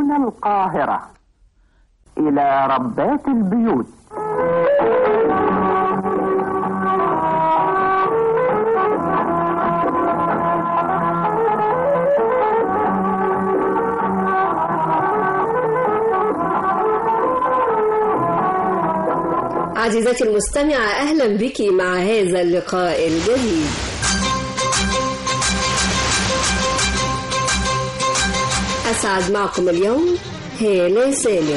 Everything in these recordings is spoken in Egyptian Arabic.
هنا القاهرة إلى ربات البيوت عزيزتي المستمعة أهلا بك مع هذا اللقاء الجديد أسعد معكم اليوم هالة سالم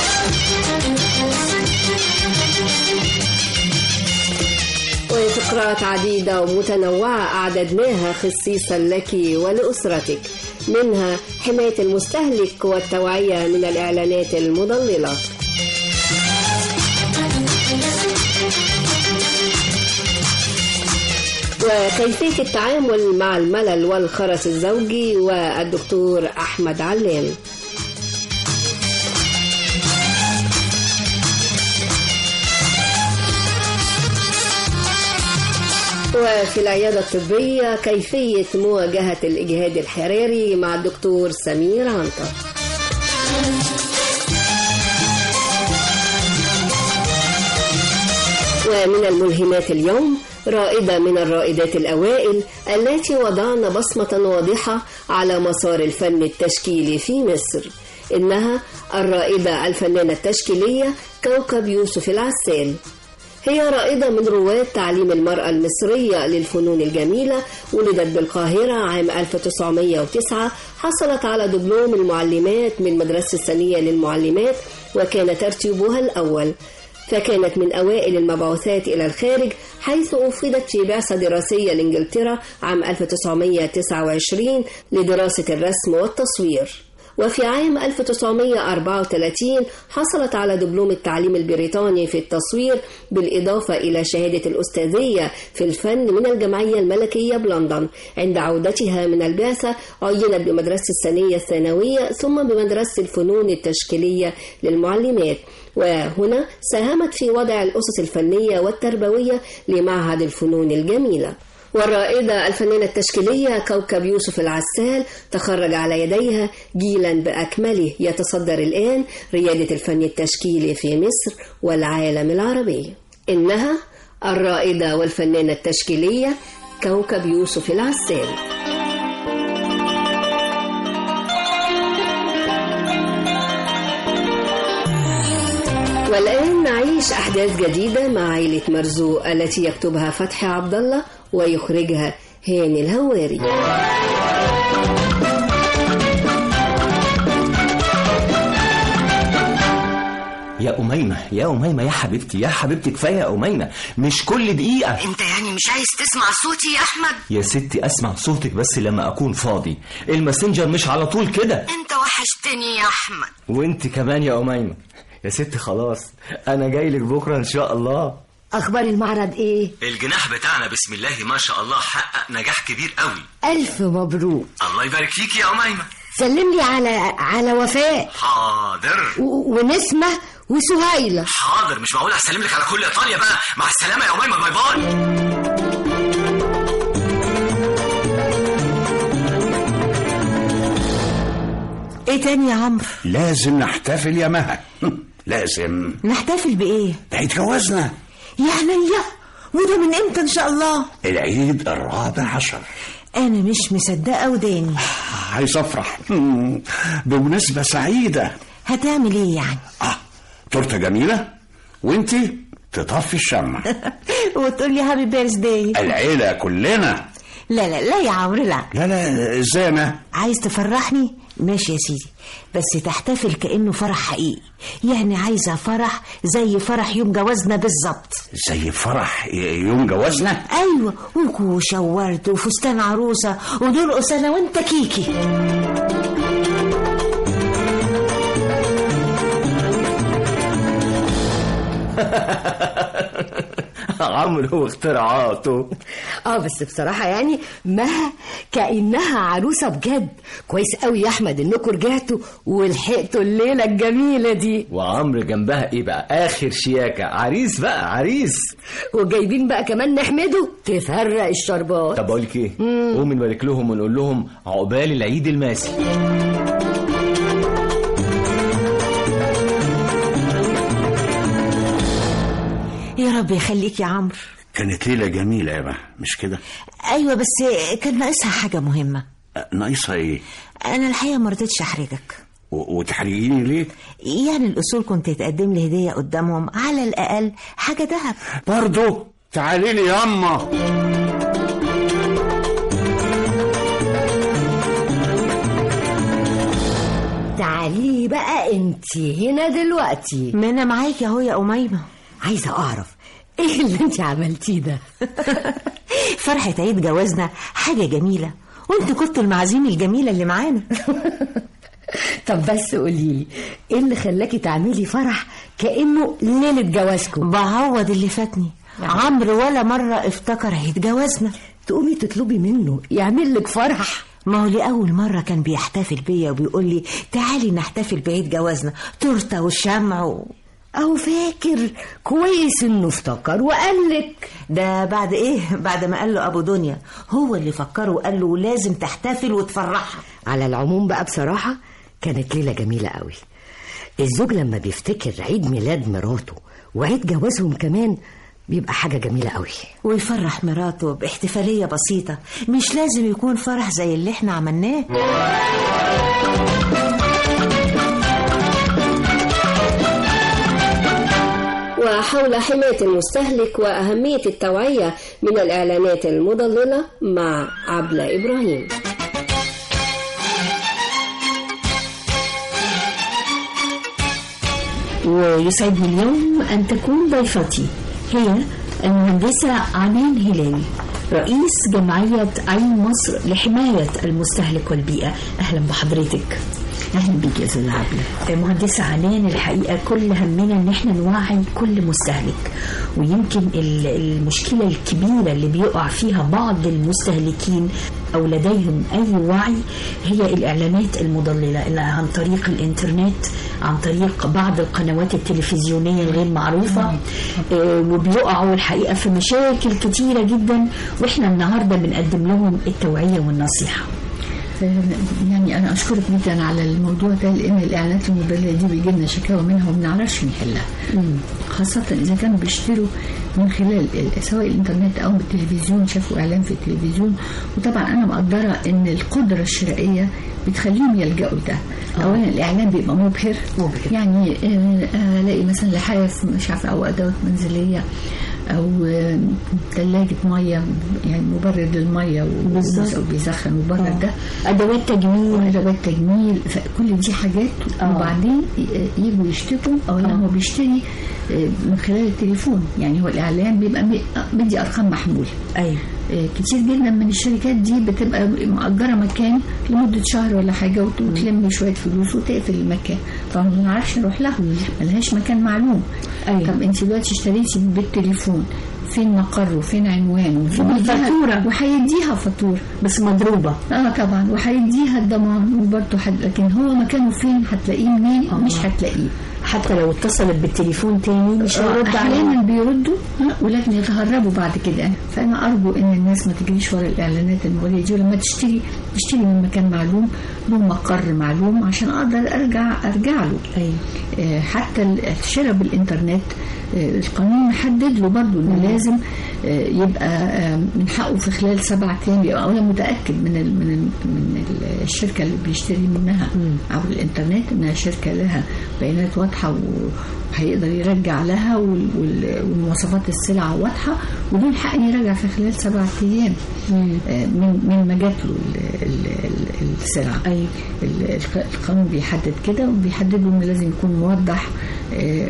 وفقرات عديدة ومتنوعة أعددناها خصيصا لك ولأسرتك منها حماية المستهلك والتوعية من الإعلانات المضللة وكيفية التعامل مع الملل والخرس الزوجي والدكتور أحمد علام وفي العيادة الطبية كيفية مواجهة الإجهاد الحراري مع الدكتور سمير عنتر ومن الملهمات اليوم رائدة من الرائدات الأوائل التي وضعن بصمة واضحة على مسار الفن التشكيلي في مصر إنها الرائدة الفنانة التشكيلية كوكب يوسف العسال هي رائدة من رواد تعليم المرأة المصرية للفنون الجميلة ولدت بالقاهرة عام 1909 حصلت على دبلوم المعلمات من مدرسة الثانية للمعلمات وكان ترتيبها الأول فكانت من أوائل المبعوثات إلى الخارج حيث أفيدت في بعثة دراسية لإنجلترا عام 1929 لدراسة الرسم والتصوير وفي عام 1934 حصلت على دبلوم التعليم البريطاني في التصوير بالإضافة إلى شهادة الأستاذية في الفن من الجمعية الملكية بلندن عند عودتها من البعثة عينت بمدرسة الثانية الثانوية ثم بمدرسة الفنون التشكيلية للمعلمات وهنا ساهمت في وضع الأسس الفنية والتربوية لمعهد الفنون الجميلة والرائدة الفنانة التشكيلية كوكب يوسف العسال تخرج على يديها جيلا بأكمله يتصدر الآن ريادة الفن التشكيلي في مصر والعالم العربي إنها الرائدة والفنانة التشكيلية كوكب يوسف العسال والآن نعيش أحداث جديدة مع عائلة مرزوق التي يكتبها فتحي عبد الله ويخرجها هاني الهواري يا أميمة يا أميمة يا حبيبتي يا حبيبتي كفاية يا أميمة مش كل دقيقة انت يعني مش عايز تسمع صوتي يا احمد يا ستي أسمع صوتك بس لما أكون فاضي الماسنجر مش على طول كده انت وحشتني يا احمد وانت كمان يا أميمة يا ستي خلاص أنا جاي لك بكرة إن شاء الله أخبار المعرض إيه؟ الجناح بتاعنا بسم الله ما شاء الله حقق نجاح كبير قوي ألف مبروك الله يبارك فيك يا أميمة سلم لي على على وفاء حاضر و... ونسمة وسهيلة حاضر مش معقول هسلم لك على كل إيطاليا بقى مع السلامة يا أميمة باي باي إيه تاني يا عمرو؟ لازم نحتفل يا مها لازم نحتفل بإيه؟ عيد جوازنا يعني يا وده من إمتى إن شاء الله؟ العيد الرابع عشر أنا مش مصدقة وداني عايز افرح مم. بمناسبة سعيدة هتعمل إيه يعني؟ اه تورته جميلة وانتي تطفي الشمع وتقول لي هابي بيرث داي العيلة كلنا لا لا لا يا عمرو لا لا لا ازاي انا عايز تفرحني ماشي يا سيدي بس تحتفل كأنه فرح حقيقي يعني عايزة فرح زي فرح يوم جوازنا بالظبط زي فرح ي- يوم جوازنا ايوه وكوشه وورد وفستان عروسه ونرقص انا وانت كيكي عمرو واختراعاته اه بس بصراحة يعني مها كأنها عروسة بجد كويس قوي يا أحمد إنكم رجعتوا ولحقتوا الليلة الجميلة دي وعمرو جنبها ايه بقى اخر شياكة عريس بقى عريس وجايبين بقى كمان نحمده تفرق الشربات طب اقول لك ايه قومي نبارك لهم ونقول لهم عقبال العيد الماسي يا رب يخليك يا عمرو كانت ليلة جميلة يا ما مش كده ايوه بس كان ناقصها حاجه مهمه أه، ناقصها ايه انا الحقيقه ما رضيتش احرجك و- وتحرجيني ليه يعني الاصول كنت تقدم لي هديه قدامهم على الاقل حاجه ذهب برضو تعالي لي ياما تعالي بقى انت هنا دلوقتي ما انا معاكي اهو يا اميمه عايزه اعرف ايه اللي انت عملتيه ده فرحه عيد جوازنا حاجه جميله وانت كنت المعازيم الجميله اللي معانا طب بس قوليلي ايه اللي خلاكي تعملي فرح كانه ليله جوازكم بعوض اللي فاتني عمرو ولا مره افتكر عيد جوازنا تقومي تطلبي منه يعمل لك فرح ما هو لأول مرة كان بيحتفل بيا وبيقول لي تعالي نحتفل بعيد جوازنا تورتة وشمع و... اهو فاكر كويس انه افتكر وقال لك ده بعد ايه بعد ما قال له ابو دنيا هو اللي فكره وقال له لازم تحتفل وتفرحها على العموم بقى بصراحه كانت ليله جميله قوي الزوج لما بيفتكر عيد ميلاد مراته وعيد جوازهم كمان بيبقى حاجه جميله قوي ويفرح مراته باحتفالية بسيطة مش لازم يكون فرح زي اللي احنا عملناه وحول حماية المستهلك وأهمية التوعية من الإعلانات المضللة مع عبلة إبراهيم ويسعدني اليوم أن تكون ضيفتي هي المهندسة عنان هلال رئيس جمعية عين مصر لحماية المستهلك والبيئة أهلا بحضرتك اهلا بيك يا استاذه عبله مهندسه عنان الحقيقه كل همنا ان احنا نوعي كل مستهلك ويمكن ال- المشكله الكبيره اللي بيقع فيها بعض المستهلكين او لديهم اي وعي هي الاعلانات المضلله اللي عن طريق الانترنت عن طريق بعض القنوات التلفزيونيه الغير معروفه آه، وبيقعوا الحقيقه في مشاكل كتيره جدا واحنا النهارده بنقدم لهم التوعيه والنصيحه يعني انا اشكرك جدا على الموضوع ده لان الاعلانات المضلله دي بيجي لنا شكاوى منها وما بنعرفش نحلها خاصه اذا كانوا بيشتروا من خلال ال- سواء الانترنت او التلفزيون شافوا اعلان في التلفزيون وطبعا انا مقدره ان القدره الشرائيه بتخليهم يلجأوا لده اولا الاعلان بيبقى مبهر مبهر. يعني آه، آه، الاقي مثلا لحاف مش عارفه او ادوات منزليه او آه، ثلاجه ميه يعني مبرد للميه بالظبط. او بيسخن مبرد ده ادوات تجميل وادوات تجميل فكل دي حاجات آه. وبعدين ي- يجوا يشتكوا او آه. هو بيشتري آه، من خلال التليفون يعني هو الاعلان بيبقى مي- بدي ارقام محمول ايوه آه، كتير جدا من الشركات دي بتبقى مأجرة مكان لمدة شهر ولا حاجة وت- وتلم شوية فلوس وتقفل المكان طبعا ما نعرفش نروح لها ملهاش مكان معلوم أيوة. طب انت دلوقتي اشتريتي بالتليفون فين مقره وفين عنوانه وفين والفاتورة. وهيديها فاتورة بس مضروبه اه طبعا وهيديها الضمان وبرضه حد لكن هو مكانه فين هتلاقيه منين آه. مش هتلاقيه حتى لو اتصلت بالتليفون تاني مش هيرد احيانا عليها بيردوا ها، ولكن يتهربوا بعد كده فانا ارجو ان الناس ما تجريش ورا الاعلانات المغريه دي ولما تشتري تشتري من مكان معلوم له مقر معلوم عشان اقدر ارجع ارجع له ايوه آه، حتى الشراء بالانترنت آه، القانون محدد له برضه انه لازم آه، يبقى آه، من حقه في خلال سبعة ايام يبقى اولا متاكد من ال من ال من ال- الشركه اللي بيشتري منها عبر الانترنت انها شركه لها بيانات واضحه وهيقدر يرجع لها وال- وال- والمواصفات السلعه واضحه وله الحق إنه يرجع في خلال سبعة ايام آه، من من ما جات له ال- ال- ال- السلعه ايوه ال- الق- القانون بيحدد كده وبيحدد له انه لازم يكون موضح آه،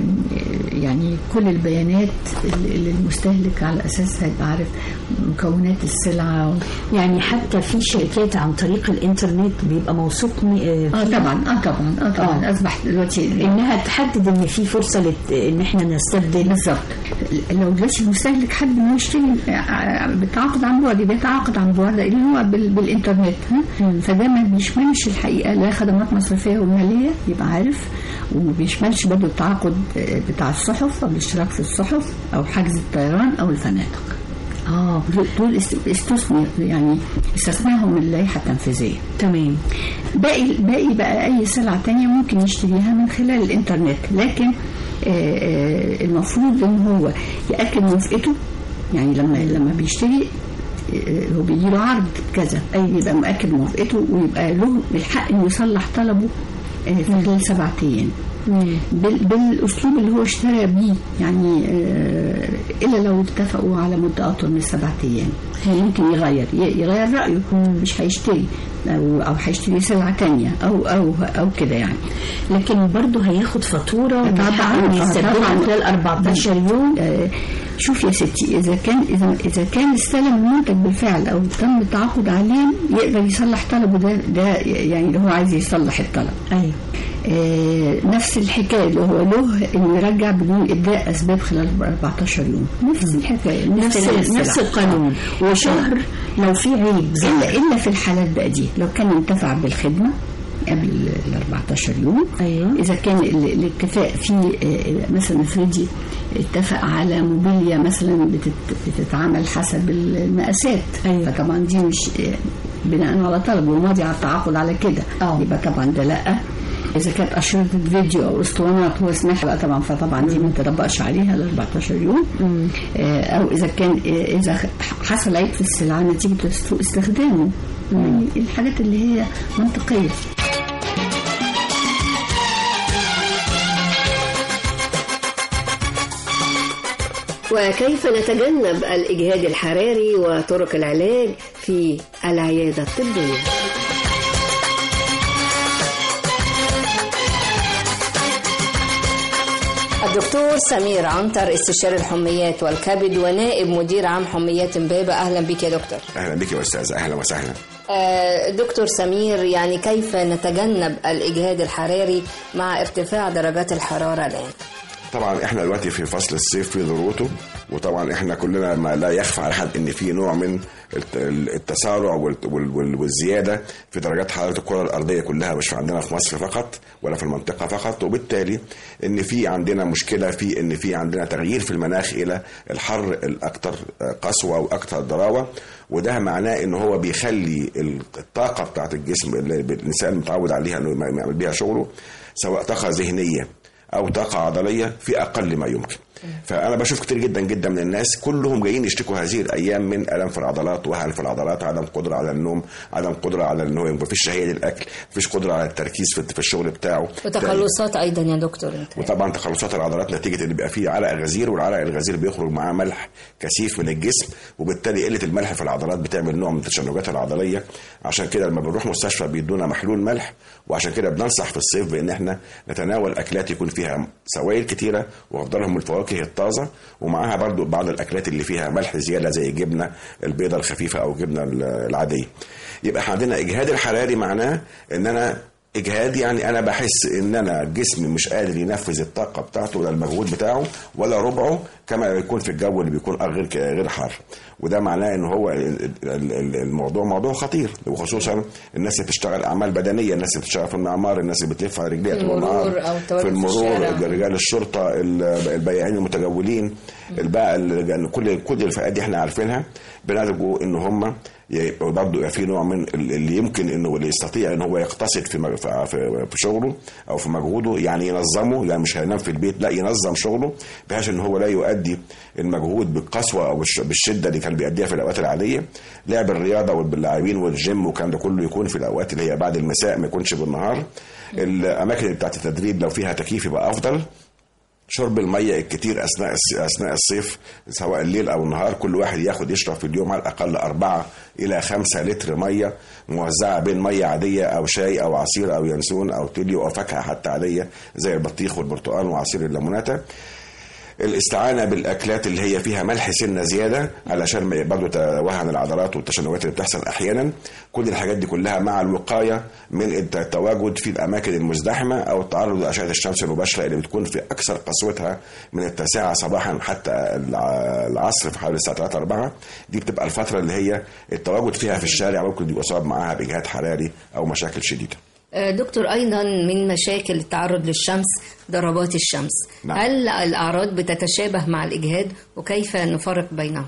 يعني كل البيانات اللي اللي المستهلك على اساسها يبقى عارف مكونات السلعه يعني حتى في شركات عن طريق الانترنت بيبقى موثوق م- آه، اه طبعا اه طبعا اه طبعا آه. اصبح دلوقتي انها تحدد ان في فرصه لت... ان احنا نستبدل بالظبط لو دلوقتي المستهلك حد انه يشتري آه، بالتعاقد عن بعد بيتعاقد عن بعد اللي هو بال- بالانترنت ها فده ما بيشملش الحقيقه لا خدمات مصرفيه وماليه يبقى عارف وما بيشملش برضه التعاقد آه، بتاع الصحف او الاشتراك في الصحف او حجز الطيران او الفنادق اه دول- دول است- استثنوا يعني استثناهم من اللائحه التنفيذيه تمام باقي باقي بقى اي سلعه تانية ممكن يشتريها من خلال الانترنت لكن آه، آه، المفروض ان هو ياكد موافقته يعني لما لما بيشتري آه، هو بيجي له عرض كذا اي يبقى مؤكد موافقته ويبقى له الحق انه يصلح طلبه آه، في خلال سبعة ايام بال- بالاسلوب اللي هو اشترى بيه يعني آه، الا لو اتفقوا على مده اطول من سبعة ايام هو ممكن يغير ي- يغير رايه مش هيشتري او او هيشتري سلعه تانية او او او كده يعني لكن برضه هياخد فاتوره من طبعاً، حقه آه، يستبدلها طبعاً. خلال 14 يوم آه، شوف يا ستي اذا كان اذا اذا كان استلم المنتج بالفعل او تم التعاقد عليه يقدر يصلح طلبه ده ده يعني اللي هو عايز يصلح الطلب ايوه آه، نفس الحكايه اللي هو له انه يرجع بدون ابداء اسباب خلال 14 يوم نفس الحكايه نفس السلع. نفس القانون وشهر لو في عيب زي الا الا في الحالات بقى دي لو كان انتفع بالخدمه قبل ال 14 يوم أيوة. اذا كان ال- الاتفاق فيه آه، مثلا افرضي اتفق على موبيليا مثلا بتت- بتتعامل حسب المقاسات أيوة. فطبعا دي مش آه، بناء على طلب وماضي على التعاقد على كده آه. يبقى طبعا ده لا اذا كانت اشرطه فيديو او اسطوانات هو سماح بقى طبعا فطبعا دي ما تطبقش عليها ال 14 يوم آه، او اذا كان آه، اذا حصل عيب في السلعه نتيجه سوء استخدامه يعني الحاجات اللي هي منطقيه وكيف نتجنب الإجهاد الحراري وطرق العلاج في العيادة الطبية الدكتور سمير عنتر استشاري الحميات والكبد ونائب مدير عام حميات امبابة اهلا بك يا دكتور اهلا بك يا استاذ اهلا وسهلا آه، دكتور سمير يعني كيف نتجنب الاجهاد الحراري مع ارتفاع درجات الحرارة الان طبعا احنا دلوقتي في فصل الصيف في ذروته وطبعا احنا كلنا ما لا يخفى على حد ان في نوع من الت- التسارع وال- وال- وال- والزياده في درجات حراره الكره الارضيه كلها مش عندنا في مصر فقط ولا في المنطقه فقط وبالتالي ان في عندنا مشكله في ان في عندنا تغيير في المناخ الى الحر الاكثر قسوه واكثر ضراوه وده معناه ان هو بيخلي الطاقه بتاعت الجسم اللي الانسان متعود عليها انه يعمل بيها شغله سواء طاقه ذهنيه او طاقه عضليه في اقل ما يمكن فانا بشوف كتير جدا جدا من الناس كلهم جايين يشتكوا هذه الايام من الم في العضلات وهن في العضلات عدم قدره على النوم عدم قدره على ان هو مفيش شهيه للاكل مفيش قدره على التركيز في في الشغل بتاعه وتقلصات ايضا يا دكتور انت وطبعا تقلصات العضلات نتيجه ان بيبقى فيه عرق غزير والعرق الغزير بيخرج معاه ملح كثيف من الجسم وبالتالي قله الملح في العضلات بتعمل نوع من التشنجات العضليه عشان كده لما بنروح مستشفى بيدونا محلول ملح وعشان كده بننصح في الصيف بان احنا نتناول اكلات يكون فيها سوائل كتيره وافضلهم الفواكه الطازه ومعاها برضو بعض الاكلات اللي فيها ملح زياده زي الجبنه البيضه الخفيفه او الجبنه العاديه يبقى احنا عندنا اجهاد الحراري معناه ان انا اجهاد يعني انا بحس ان انا جسمي مش قادر ينفذ الطاقه بتاعته ولا المجهود بتاعه ولا ربعه كما يكون في الجو اللي بيكون غير غير حار وده معناه ان هو ال- ال- ال- الموضوع موضوع خطير وخصوصا الناس اللي بتشتغل اعمال بدنيه الناس اللي بتشتغل في المعمار الناس اللي بتلف على رجليها طول المرور النهار أو التواجد في في المرور الشارع. رجال الشرطه ال- البياعين المتجولين البقى ال- كل كل الفئات دي احنا عارفينها بنرجو ان هم يبقى برضه يبقى في نوع من ال- اللي يمكن انه اللي يستطيع ان هو يقتصد في مج- في في- في شغله او في مجهوده يعني ينظمه يعني مش هينام في البيت لا ينظم شغله بحيث ان هو لا يؤدي المجهود بالقسوه او بالش- بالشده اللي كان بيأديها في الاوقات العاديه لعب الرياضه واللاعبين والجيم والكلام ده كله يكون في الاوقات اللي هي بعد المساء ما يكونش بالنهار الاماكن بتاعت التدريب لو فيها تكييف يبقى افضل شرب المية الكتير أثناء الس- أثناء الصيف سواء الليل أو النهار كل واحد ياخد يشرب في اليوم على الأقل أربعة إلى خمسة لتر مية موزعة بين مية عادية أو شاي أو عصير أو ينسون أو تليو أو فاكهة حتى عادية زي البطيخ والبرتقال وعصير الليموناتا الاستعانة بالأكلات اللي هي فيها ملح سنة زيادة علشان ما برضه توهن العضلات والتشنجات اللي بتحصل أحيانا كل الحاجات دي كلها مع الوقاية من الت- التواجد في الأماكن المزدحمة أو التعرض لأشعة الشمس المباشرة اللي بتكون في أكثر قسوتها من التاسعة صباحا حتى الع- العصر في حوالي الساعة 3 4 دي بتبقى الفترة اللي هي التواجد فيها في الشارع ممكن يصاب معاها بإجهاد حراري أو مشاكل شديدة آه، دكتور ايضا من مشاكل التعرض للشمس ضربات الشمس نعم. هل الاعراض بتتشابه مع الاجهاد وكيف نفرق بينهم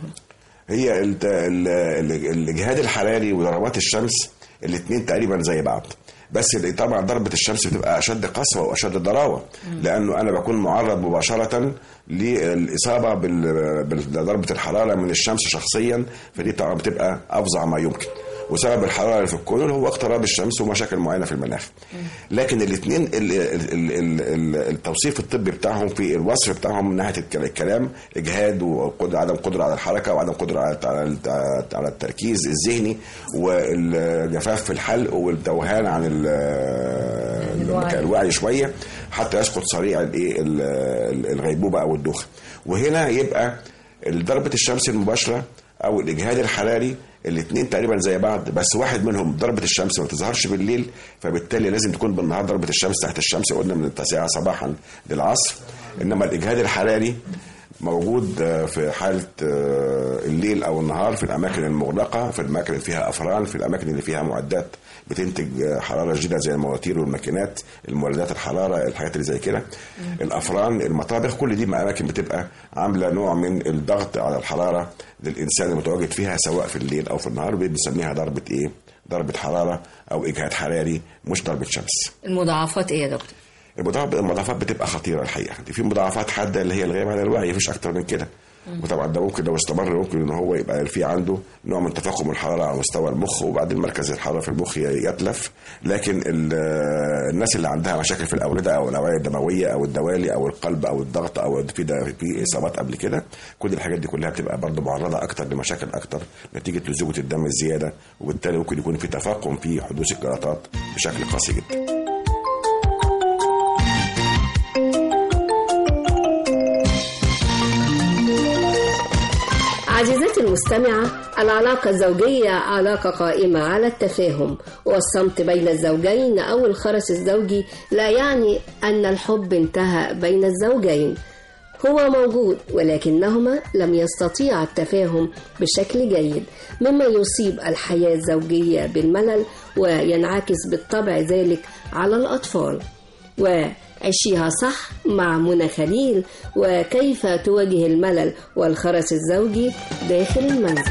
هي الت- ال- ال- الاجهاد الحراري وضربات الشمس الاثنين تقريبا زي بعض بس اللي طبعا ضربه الشمس بتبقى اشد قسوه واشد ضراوه لانه انا بكون معرض مباشره للاصابه بال- بضربه الحراره من الشمس شخصيا فدي طبعا بتبقى افظع ما يمكن وسبب الحراره اللي في الكون هو اقتراب الشمس ومشاكل معينه في المناخ لكن الاثنين التوصيف الطبي بتاعهم في الوصف بتاعهم من ناحيه الك- الكلام اجهاد وقدره عدم قدره على الحركه وعدم قدره على على- على التركيز الذهني والجفاف في الحلق والتوهان عن ال- الوعي. الوعي شويه حتى يسقط سريع الايه ال- ال- الغيبوبه او الدوخه وهنا يبقى ضربه الشمس المباشره او الاجهاد الحراري الاثنين تقريبا زي بعض بس واحد منهم ضربه الشمس ما تظهرش بالليل فبالتالي لازم تكون بالنهار ضربه الشمس تحت الشمس قلنا من التاسعه صباحا للعصر انما الاجهاد الحراري موجود آه، في حالة آه، الليل أو النهار في الأماكن المغلقة في الأماكن اللي فيها أفران في الأماكن اللي فيها معدات بتنتج آه، حرارة جديدة زي المواتير والماكينات المولدات الحرارة الحاجات اللي زي كده الأفران المطابخ كل دي أماكن بتبقى عاملة نوع من الضغط على الحرارة للإنسان المتواجد فيها سواء في الليل أو في النهار بنسميها ضربة إيه؟ ضربة حرارة أو إجهاد حراري مش ضربة شمس المضاعفات ايه يا دكتور المضاعف- المضاعفات بتبقى خطيره الحقيقه دي في مضاعفات حاده اللي هي الغياب عن الوعي مفيش اكتر من كده وطبعا ده ممكن لو استمر ممكن ان هو يبقى في عنده نوع من تفاقم الحراره على مستوى المخ وبعدين مركز الحراره في المخ يتلف لكن ال- الناس اللي عندها مشاكل في الاورده او الاوعيه الدمويه او الدوالي او القلب او الضغط او في ده في اصابات قبل كده كل الحاجات دي كلها بتبقى برضه معرضه اكتر لمشاكل اكتر نتيجه لزوجه الدم الزياده وبالتالي ممكن يكون في تفاقم في حدوث الجلطات بشكل قاسي جدا عزيزتي المستمعة العلاقة الزوجية علاقة قائمة على التفاهم والصمت بين الزوجين أو الخرس الزوجي لا يعني أن الحب انتهى بين الزوجين هو موجود ولكنهما لم يستطيعا التفاهم بشكل جيد مما يصيب الحياة الزوجية بالملل وينعكس بالطبع ذلك على الأطفال وعيشيها صح مع منى خليل وكيف تواجه الملل والخرس الزوجي داخل المنزل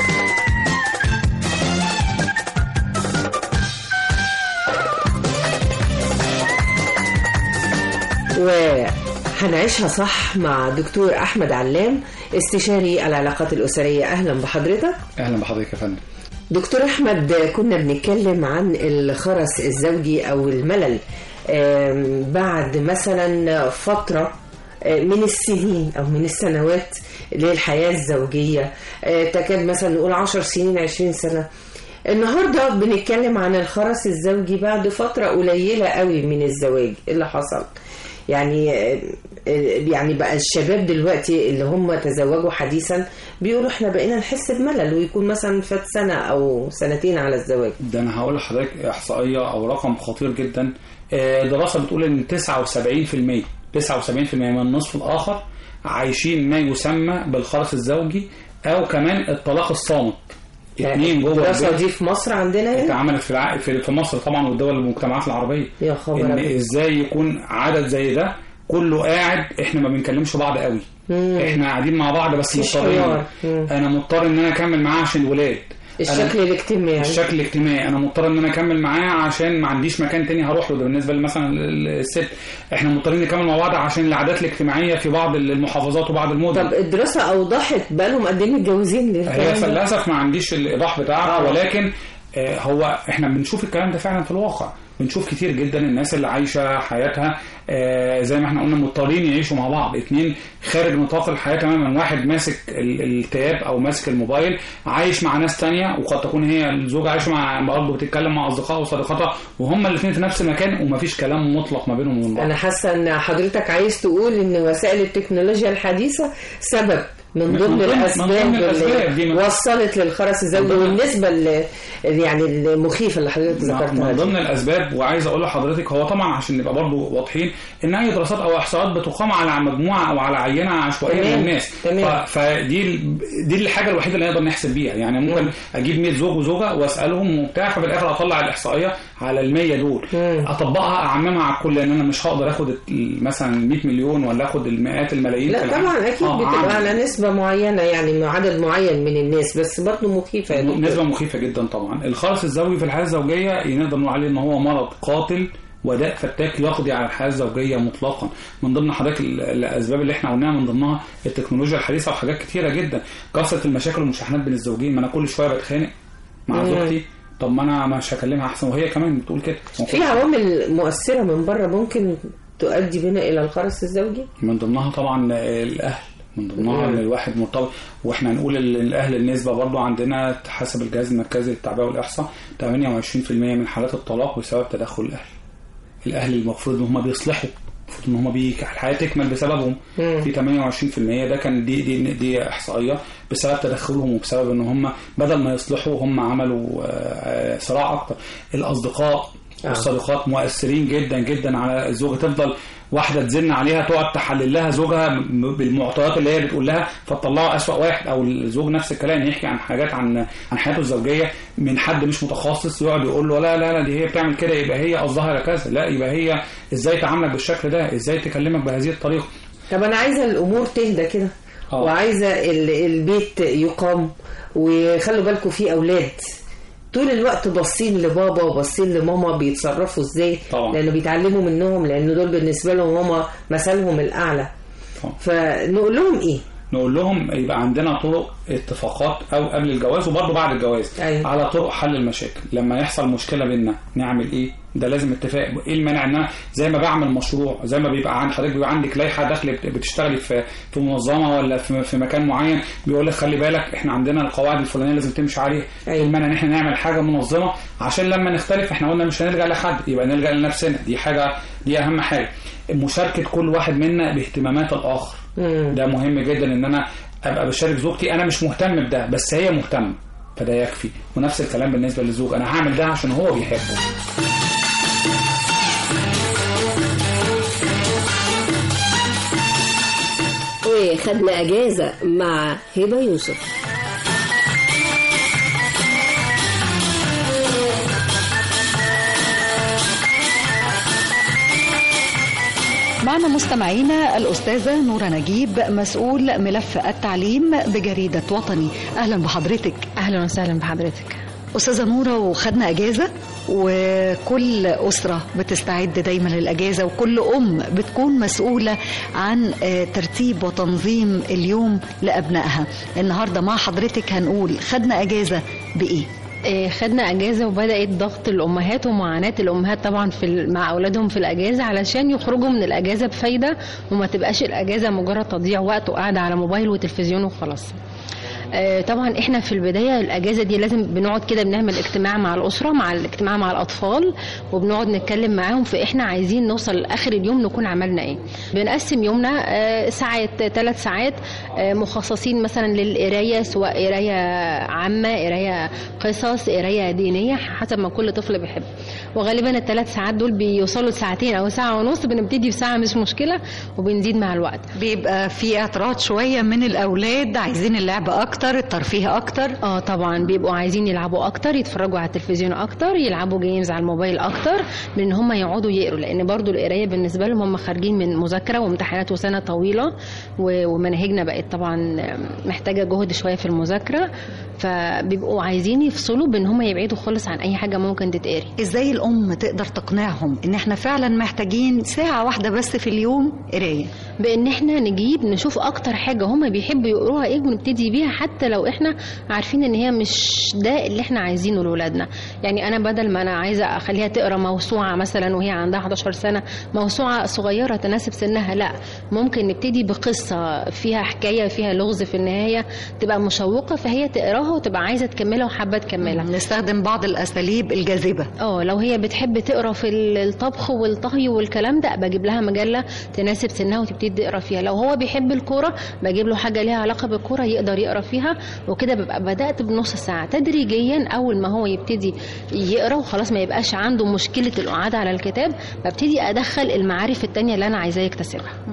وهنعيشها صح مع دكتور أحمد علام استشاري العلاقات الأسرية أهلا بحضرتك اهلا بحضرتك يا فندم دكتور أحمد كنا بنتكلم عن الخرس الزوجي أو الملل آم، بعد مثلا فترة آه، من السنين أو من السنوات للحياة الزوجية آه، تكاد مثلا نقول عشر سنين عشرين سنة النهاردة بنتكلم عن الخرس الزوجي بعد فترة قليلة قوي من الزواج إيه اللي حصل يعني يعني بقى الشباب دلوقتي اللي هم تزوجوا حديثا بيقولوا احنا بقينا نحس بملل ويكون مثلا فات سنة او سنتين على الزواج ده انا هقول لحضرتك احصائيه او رقم خطير جدا آه، دراسه بتقول ان 79% 79% من النصف الاخر عايشين ما يسمى بالخرس الزوجي او كمان الطلاق الصامت اثنين جوه الدراسة البيت. دي في مصر عندنا هنا؟ اتعملت في الع... في في مصر طبعا والدول والمجتمعات العربيه يا خبر ان أبيض. ازاي يكون عدد زي ده كله قاعد احنا ما بنكلمش بعض قوي مم. احنا قاعدين مع بعض بس مفيش مضطرين حوار. مم. انا مضطر ان انا اكمل معاه عشان الولاد الشكل الاجتماعي الشكل الاجتماعي انا مضطر ان انا اكمل معاه عشان ما عنديش مكان تاني هروح له ده بالنسبه مثلا الست احنا مضطرين نكمل مع بعض عشان العادات الاجتماعيه في بعض المحافظات وبعض المدن طب الدراسة اوضحت بقالهم قد ايه متجوزين هي للكلام ده؟ للاسف ما عنديش الايضاح بتاعها آه. ولكن آه، هو احنا بنشوف الكلام ده فعلا في الواقع بنشوف كتير جدا الناس اللي عايشه حياتها آه، زي ما احنا قلنا مضطرين يعيشوا مع بعض اتنين خارج نطاق الحياه تماما واحد ماسك ال- التاب او ماسك الموبايل عايش مع ناس تانية وقد تكون هي الزوجه عايشه مع برضه بتتكلم مع اصدقائها وصديقاتها وهما الاثنين في نفس المكان ومفيش كلام مطلق ما بينهم وبين بعض انا حاسه ان حضرتك عايز تقول ان وسائل التكنولوجيا الحديثه سبب من من ضمن ضمن- من الاسباب ضمن الأسباب دي اللي من- وصلت للخرس الزوجي من ضمن- والنسبه اللي يعني المخيفه اللي حضرتك ذكرتها من دي. ضمن الاسباب وعايز اقول لحضرتك هو طبعا عشان نبقى برضه واضحين ان اي دراسات او احصاءات بتقام على مجموعه او على عينه عشوائيه تمام. من الناس تمام. ف- فدي ال- دي الحاجه الوحيده اللي نقدر نحسب بيها يعني ممكن اجيب 100 زوج وزوجه واسالهم وبتاع ففي الاخر اطلع الاحصائيه على ال 100 دول اطبقها اعممها على الكل لان انا مش هقدر اخد ال- مثلا ال 100 مليون ولا اخد المئات الملايين لا في العام. طبعا اكيد آه، بتبقى عام. على نسبه نسبة معينة يعني مع عدد معين من الناس بس برضه مخيفة يا دكتور. نسبة مخيفة جدا طبعا الخرس الزوجي في الحياة الزوجية نقدر نقول عليه ان هو مرض قاتل وداء فتاك يقضي على الحياة الزوجية مطلقا من ضمن حضرتك ال- الأسباب اللي احنا قلناها من ضمنها التكنولوجيا الحديثة وحاجات كتيرة جدا كثرة المشاكل والمشاحنات بين الزوجين ما أنا كل شوية بتخانق مع مم. زوجتي طب ما أنا مش هكلمها أحسن وهي كمان بتقول كده في عوامل مؤثرة من بره ممكن تؤدي بنا إلى الخرس الزوجي؟ من ضمنها طبعا الاهل من ضمنها ان الواحد مرتبط واحنا نقول ال- الاهل النسبه برضو عندنا حسب الجهاز المركزي للتعبئه والاحصاء 28% من حالات الطلاق بسبب تدخل الاهل الاهل المفروض ان هم بيصلحوا المفروض ان هم بي الحياه تكمل بسببهم مم. في 28% ده كان دي دي دي احصائيه بسبب تدخلهم وبسبب ان هم بدل ما يصلحوا هم عملوا آه، آه، صراع اكتر الاصدقاء آه. والصديقات مؤثرين جدا جدا على الزوجه تفضل واحده تزن عليها تقعد تحلل لها زوجها م- بالمعطيات اللي هي بتقول لها فتطلعه اسوأ واحد او الزوج نفس الكلام يحكي عن حاجات عن عن حياته الزوجيه من حد مش متخصص يقعد يقول له لا لا لا دي هي بتعمل كده يبقى هي قصدها كذا لا يبقى هي ازاي تعاملك بالشكل ده ازاي تكلمك بهذه الطريقه طب أنا عايزة الأمور تهدى كده آه. وعايزة ال- البيت يقام وخلوا بالكم في أولاد طول الوقت باصين لبابا وباصين لماما بيتصرفوا ازاي طبعا. لانه بيتعلموا منهم لان دول بالنسبه لهم هما مثلهم الاعلى طبعا. فنقول لهم ايه نقول لهم يبقى عندنا طرق اتفاقات او قبل الجواز وبرضه بعد الجواز أيوة. على طرق حل المشاكل لما يحصل مشكله بينا نعمل ايه ده لازم اتفاق ايه المانع ان انا زي ما بعمل مشروع زي ما بيبقى عند حضرتك بيبقى عندك لائحه داخل بت- بتشتغلي في في منظمه ولا في, في مكان معين بيقول لك خلي بالك احنا عندنا القواعد الفلانيه لازم تمشي عليها ايه المانع ان احنا نعمل حاجه منظمه عشان لما نختلف احنا قلنا مش هنلجا لحد يبقى نلجا لنفسنا دي حاجه دي اهم حاجه مشاركه كل واحد منا باهتمامات الاخر ده مهم جدا ان انا ابقى بشارك زوجتي انا مش مهتم بده بس هي مهتمه فده يكفي ونفس الكلام بالنسبه للزوج انا هعمل ده عشان هو بيحبه وخدنا أجازة مع هبة يوسف معنا مستمعينا الأستاذة نورة نجيب مسؤول ملف التعليم بجريدة وطني أهلا بحضرتك أهلا وسهلا بحضرتك أستاذة نورة وخدنا أجازة وكل أسرة بتستعد دايما للأجازة وكل أم بتكون مسؤولة عن آه، ترتيب وتنظيم اليوم لأبنائها النهاردة مع حضرتك هنقول خدنا أجازة بإيه؟ آه، خدنا اجازه وبدات ضغط الامهات ومعاناه الامهات طبعا في ال- مع اولادهم في الاجازه علشان يخرجوا من الاجازه بفايده وما تبقاش الاجازه مجرد تضييع وقت وقاعده على موبايل وتلفزيون وخلاص آه، طبعا احنا في البدايه الاجازه دي لازم بنقعد كده بنعمل اجتماع مع الاسره مع الاجتماع مع الاطفال وبنقعد نتكلم معاهم في احنا عايزين نوصل لاخر اليوم نكون عملنا ايه بنقسم يومنا آه، ساعات ثلاث ساعات آه، مخصصين مثلا للقرايه سواء قرايه عامه قرايه قصص قرايه دينيه حسب ما كل طفل بيحب وغالبا الثلاث ساعات دول بيوصلوا لساعتين او ساعه ونص بنبتدي بساعه مش مشكله وبنزيد مع الوقت بيبقى في اعتراض شويه من الاولاد عايزين اللعب اكتر الترفيه اكتر اه طبعا بيبقوا عايزين يلعبوا اكتر يتفرجوا على التلفزيون اكتر يلعبوا جيمز على الموبايل اكتر من ان هم يقعدوا يقروا لان برضو القرايه بالنسبه لهم هم خارجين من مذاكره وامتحانات وسنه طويله و- ومناهجنا بقت طبعا محتاجه جهد شويه في المذاكره فبيبقوا عايزين يفصلوا بان هم يبعدوا خالص عن اي حاجه ممكن تتقري ازاي الام تقدر تقنعهم ان احنا فعلا محتاجين ساعه واحده بس في اليوم قرايه بان احنا نجيب نشوف اكتر حاجه هم بيحبوا يقروها ايه ونبتدي بيها حتى لو احنا عارفين ان هي مش ده اللي احنا عايزينه لاولادنا يعني انا بدل ما انا عايزه اخليها تقرا موسوعه مثلا وهي عندها 11 سنه موسوعه صغيره تناسب سنها لا ممكن نبتدي بقصه فيها حكايه فيها لغز في النهايه تبقى مشوقه فهي تقراها وتبقى عايزه تكملها وحابه تكملها نستخدم بعض الاساليب الجاذبه اه لو هي بتحب تقرا في الطبخ والطهي والكلام ده بجيب لها مجله تناسب سنها وتبتدي تقرا فيها لو هو بيحب الكوره بجيب له حاجه ليها علاقه بالكوره يقدر يقرا فيها وكده ببقى بدات بنص ساعه تدريجيا اول ما هو يبتدي يقرا وخلاص ما يبقاش عنده مشكله القعاد على الكتاب ببتدي ادخل المعارف التانية اللي انا عايزاه يكتسبها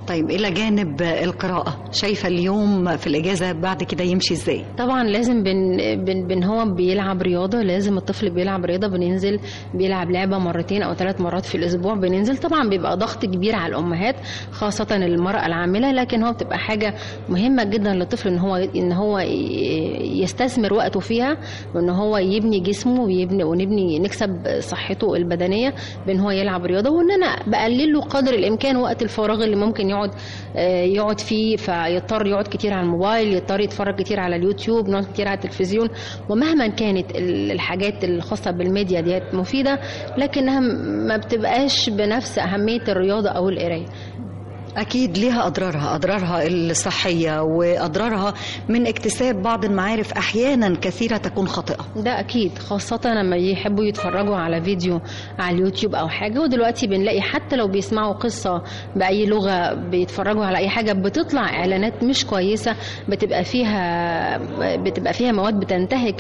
طيب الى جانب القراءه شايفه اليوم في الاجازه بعد كده يمشي ازاي طبعا لازم بن بن بن هو بيلعب رياضه لازم الطفل بيلعب رياضه بننزل بيلعب لعبه مرتين او ثلاث مرات في الاسبوع بننزل طبعا بيبقى ضغط كبير على الامهات خاصه المراه العامله لكن هو بتبقى حاجه مهمه جدا للطفل ان هو ان هو ي- يستثمر وقته فيها وان هو يبني جسمه ويبني ونبني نكسب صحته البدنيه بان هو يلعب رياضه وان انا بقلل له قدر الامكان وقت الفراغ اللي ممكن يقعد آه، يقعد فيه فيضطر يقعد كتير على الموبايل يضطر يتفرج كتير على اليوتيوب نقعد كتير على التلفزيون ومهما كانت ال- الحاجات الخاصه بالميديا ديت مفيده لكنها م- ما بتبقاش بنفس اهميه الرياضه او القرايه أكيد ليها أضرارها أضرارها الصحية وأضرارها من اكتساب بعض المعارف أحيانا كثيرة تكون خاطئة ده اكيد خاصة لما يحبوا يتفرجوا على فيديو على اليوتيوب او حاجة ودلوقتي بنلاقي حتى لو بيسمعوا قصة باي لغة بيتفرجوا على اي حاجة بتطلع اعلانات مش كويسة بتبقى فيها بتبقى فيها مواد بتنتهك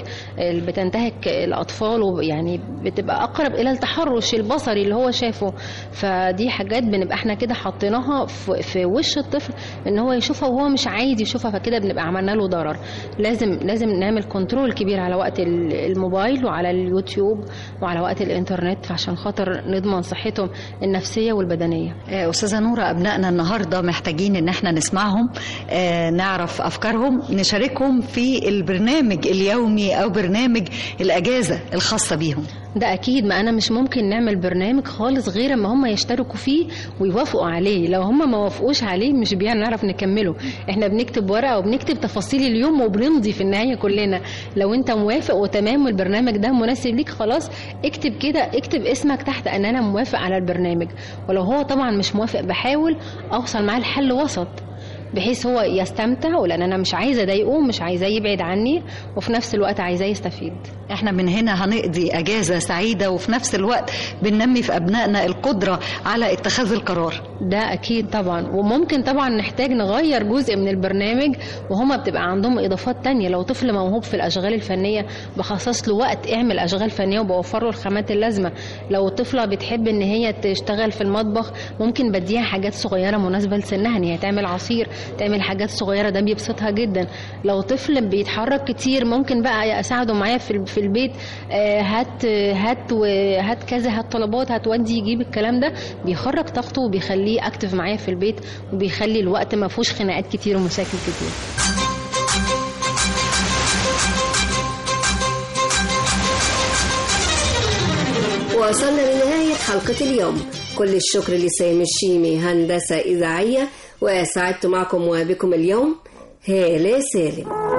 بتنتهك الاطفال ويعني بتبقى اقرب الى التحرش البصري اللي هو شافه فدي حاجات بنبقى احنا كده حاطيناها في في وش الطفل ان هو يشوفها وهو مش عايز يشوفها فكده بنبقى عملنا له ضرر لازم لازم نعمل كنترول كبير على وقت ال- الموبايل وعلى اليوتيوب وعلى وقت الانترنت عشان خاطر نضمن صحتهم النفسيه والبدنيه آه، أستاذة نورة أبنائنا النهاردة محتاجين إن احنا نسمعهم آه، نعرف أفكارهم نشاركهم في البرنامج اليومي أو برنامج الأجازة الخاصة بيهم ده اكيد ما انا مش ممكن نعمل برنامج خالص غير اما هم يشتركوا فيه ويوافقوا عليه لو هم ما وافقوش عليه مش بنعرف نكمله احنا بنكتب ورقه وبنكتب تفاصيل اليوم وبنمضي في النهايه كلنا لو انت موافق وتمام والبرنامج ده مناسب ليك خلاص اكتب كده اكتب اسمك تحت ان انا موافق على البرنامج ولو هو طبعا مش موافق بحاول اوصل معاه لحل وسط بحيث هو يستمتع ولان انا مش عايزه اضايقه مش عايزاه يبعد عني وفي نفس الوقت عايزاه يستفيد احنا من هنا هنقضي اجازه سعيده وفي نفس الوقت بننمي في ابنائنا القدره على اتخاذ القرار ده اكيد طبعا وممكن طبعا نحتاج نغير جزء من البرنامج وهما بتبقى عندهم اضافات تانية لو طفل موهوب في الاشغال الفنيه بخصص له وقت اعمل اشغال فنيه وبوفر له الخامات اللازمه لو طفله بتحب ان هي تشتغل في المطبخ ممكن بديها حاجات صغيره مناسبه لسنها ان هي تعمل عصير تعمل حاجات صغيره ده بيبسطها جدا لو طفل بيتحرك كتير ممكن بقى اساعده معايا في في البيت آه، هات هات وهات كذا هات طلبات هتودي يجيب الكلام ده بيخرج طاقته وبيخليه اكتف معايا في البيت وبيخلي الوقت ما فيهوش خناقات كتير ومشاكل كتير وصلنا لنهاية حلقة اليوم كل الشكر لسامي الشيمي هندسة إذاعية وسعدت معكم وبكم اليوم هالة سالم